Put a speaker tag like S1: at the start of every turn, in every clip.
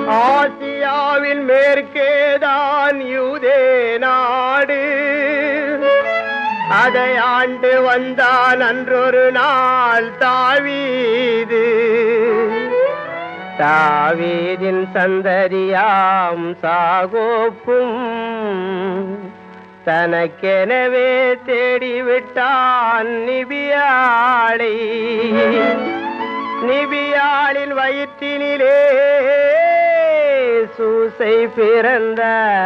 S1: ஆசியாவின் மேற்கேதான் யூதே நாடு அதை ஆண்டு வந்தான் அன்றொரு நாள் தாவீது தாவீதின் சந்ததியாம் சாகோப்பும் தனக்கெனவே தேடிவிட்டான் நிபியாளை நிபியாளின் வயிற்றினிலே சூசை பிறந்த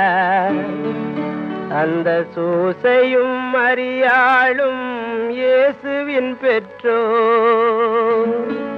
S1: அந்த சூசையும் மரியாளும் இயேசுவின் பெற்றோர்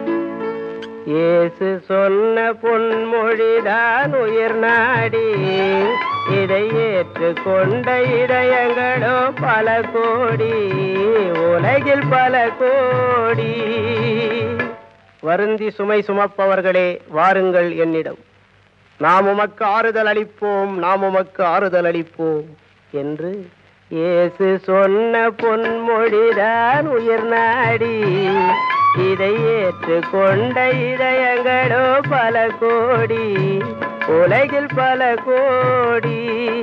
S1: இயேசு சொன்ன பொன்மொழிதான் உயிர் நாடி இதை ஏற்றுக்கொண்ட இதயங்களோ பல கோடி உலகில் பல கோடி வருந்தி சுமை சுமப்பவர்களே வாருங்கள் என்னிடம் நாம் உமக்கு ஆறுதல் அளிப்போம் நாம் உமக்கு ஆறுதல் அளிப்போம் என்று இயேசு சொன்ன பொன்மொழிதான் உயிர் நாடி இதை ஏற்றுக்கொண்ட இதயங்களோ பல கோடி உலகில் பல கோடி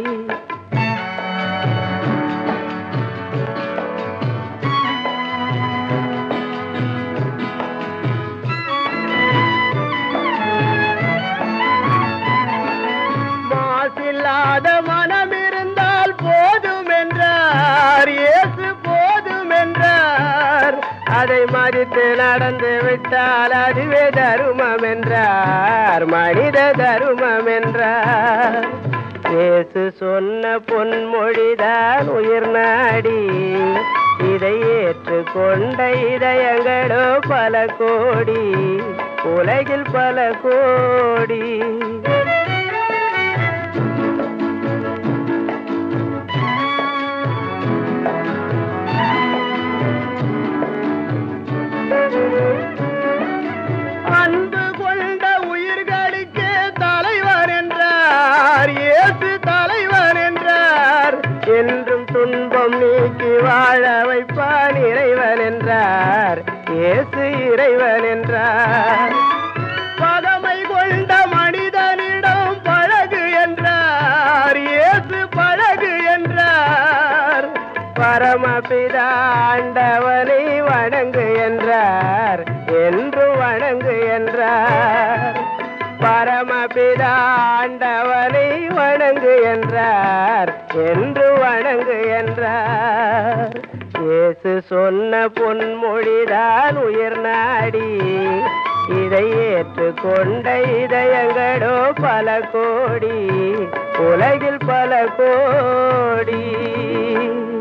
S1: மாசில்லாத மனம் இருந்தால் போதும் என்றார் இயேசு போதும் என்றார் அதை மதித்து நடந்து விட்டால் அதுவே தருமம் என்றார் மனித தருமம் என்றார் இயேசு சொன்ன பொன்மொழிதான் உயிர் நாடி இதை ஏற்றுக்கொண்ட இதயங்களோ பல கோடி உலகில் பல கோடி அன்பு கொண்ட உயிர்களுக்கு தலைவர் என்றார் இயேசு தலைவர் என்றார் என்றும் துன்பம் நீக்கி வாழ வைப்பான் இறைவன் என்றார் இயேசு இறைவன் என்றார் பகமை கொண்ட மனிதனிடம் பழகு என்றார் இயேசு பழகு என்றார் பரமபிதா ஆண்டவனை வணங்கு என்றார் என்று வணங்கு என்றார் பரமபிதா ஆண்டவனை வணங்கு என்றார் என்று வணங்கு என்றார் இயேசு சொன்ன பொன்மொழிதான் உயிர் நாடி இதை ஏற்றுக்கொண்ட இதயங்களோ பல கோடி உலகில் பல கோடி